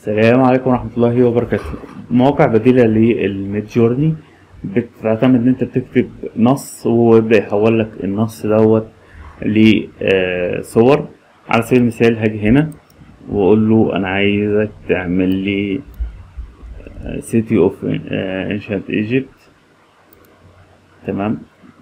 السلام عليكم ورحمة الله وبركاته مواقع بديلة للميد جورني بتعتمد ان انت بتكتب نص وهو يبدأ يحول لك النص دوت لصور على سبيل المثال هاجي هنا واقول له انا عايزك تعمل لي سيتي اوف انشنت ايجيبت تمام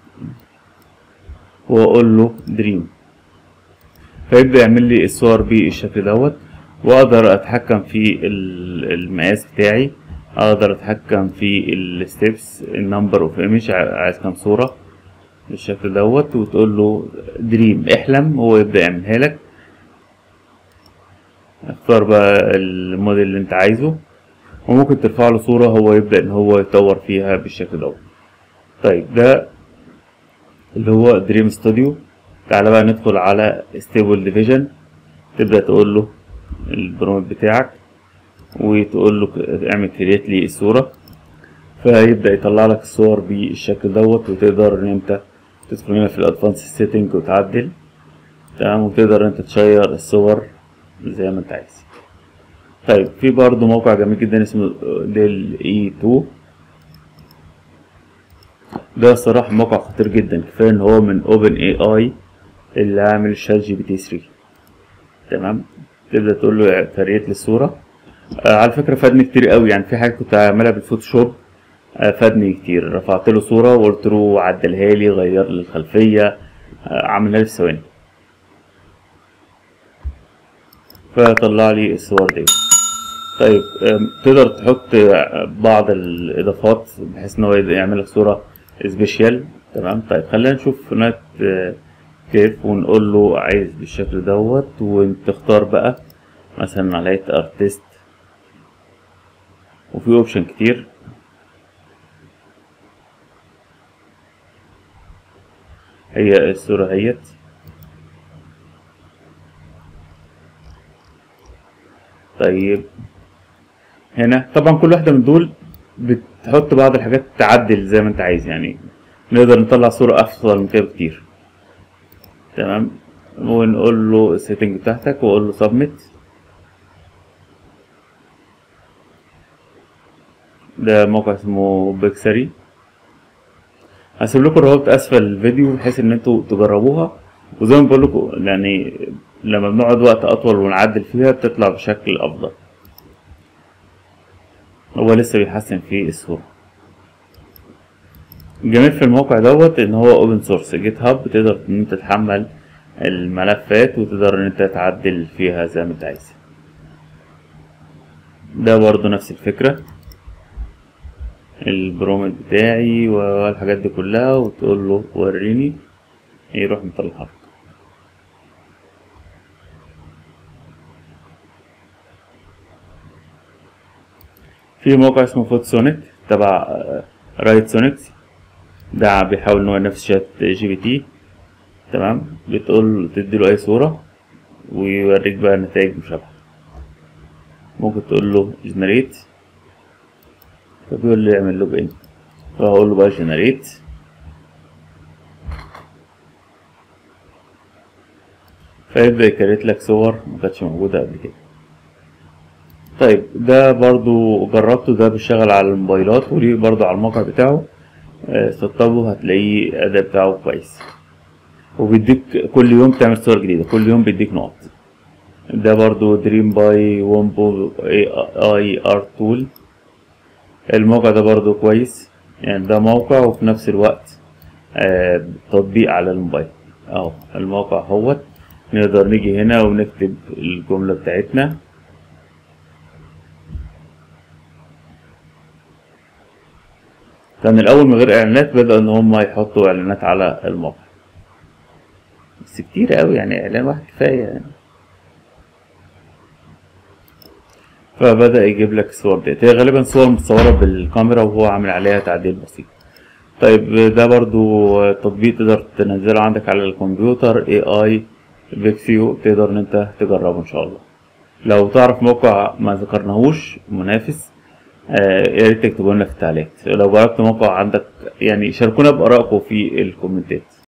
واقول له دريم فيبدأ يعمل لي الصور بالشكل دوت واقدر اتحكم في ال- المقاس بتاعي اقدر اتحكم في الستبس النمبر اوف ايمج عايز كام صورة بالشكل دوت وتقول له دريم احلم هو يبدأ يعملها لك اختار بقى الموديل اللي انت عايزه وممكن ترفع له صورة هو يبدأ ان هو يطور فيها بالشكل دوت طيب ده اللي هو دريم ستوديو تعالى بقى ندخل على ستيبل ديفيجن تبدأ تقول له البرومت بتاعك وتقول له اعمل كريت لي الصورة فيبدأ يطلع لك الصور بالشكل دوت وتقدر ان انت تدخل هنا في الادفانس سيتنج وتعدل تمام وتقدر انت تشير الصور زي ما انت عايز طيب في برضه موقع جميل جدا اسمه ديل اي 2 ده الصراحة موقع خطير جدا كفاية ان هو من اوبن اي اي اللي عامل شات جي بي تي 3 تمام تبدأ تقول له كريت لي الصورة آه على فكرة فادني كتير قوي يعني في حاجة كنت عاملها بالفوتوشوب آه فادني كتير رفعت له صورة وقلت له عدلها لي غير لي الخلفية آه عملها لي في ثواني فطلع لي الصور دي طيب آم، تقدر تحط بعض الإضافات بحيث إن هو يعمل لك صورة سبيشال تمام طيب خلينا نشوف نت آه، كيف ونقول له عايز بالشكل دوت وتختار بقى مثلا علية ارتست وفي اوبشن كتير هي الصورة هيت طيب هنا طبعا كل واحدة من دول بتحط بعض الحاجات تعدل زي ما انت عايز يعني نقدر نطلع صورة افضل من كده بكتير تمام ونقول له السيتنج بتاعتك واقول له سبميت ده موقع اسمه بيكسري هسيب لكم الرابط اسفل الفيديو بحيث ان انتوا تجربوها وزي ما بقول لكم يعني لما بنقعد وقت اطول ونعدل فيها بتطلع بشكل افضل هو لسه بيحسن في الصورة الجميل في الموقع دوت ان هو اوبن سورس جيت هاب تقدر ان انت تحمل الملفات وتقدر ان انت تعدل فيها زي ما انت عايز ده برضو نفس الفكرة البرومت بتاعي والحاجات دي كلها وتقول له وريني يروح مطلعها لك في موقع اسمه فوت سونيك تبع رايت سونيكس ده بيحاول ان هو ينافس شات جي بي تي تمام بتقول تديله اي صورة ويوريك بقى نتائج مشابهة ممكن تقول له جنريت فبيقول لي اعمل لوج ان فهقول له بقى جنريت فيبدأ يكريت لك صور ما كانتش موجودة قبل كده طيب ده برضو جربته ده بيشتغل على الموبايلات وليه برضو على الموقع بتاعه آه، سطبه هتلاقيه الأداء بتاعه كويس وبيديك كل يوم تعمل صور جديدة كل يوم بيديك نقط ده برضو دريم باي وومبو اي ار تول الموقع ده برضو كويس يعني ده موقع وفي نفس الوقت آه، تطبيق على الموبايل اهو الموقع هوت نقدر نيجي هنا ونكتب الجملة بتاعتنا كان الأول من غير إعلانات بدأوا إن هم يحطوا إعلانات على الموقع بس كتير أوي يعني إعلان واحد كفاية يعني فبدأ يجيب لك الصور ديت هي غالبا صور متصورة بالكاميرا وهو عامل عليها تعديل بسيط طيب ده برضو تطبيق تقدر تنزله عندك على الكمبيوتر اي اي فيكسيو تقدر ان انت تجربه ان شاء الله لو تعرف موقع ما ذكرناهوش منافس آه، يا ريت تكتبوا لنا في التعليقات لو جربت موقع عندك يعني شاركونا بآرائكم في الكومنتات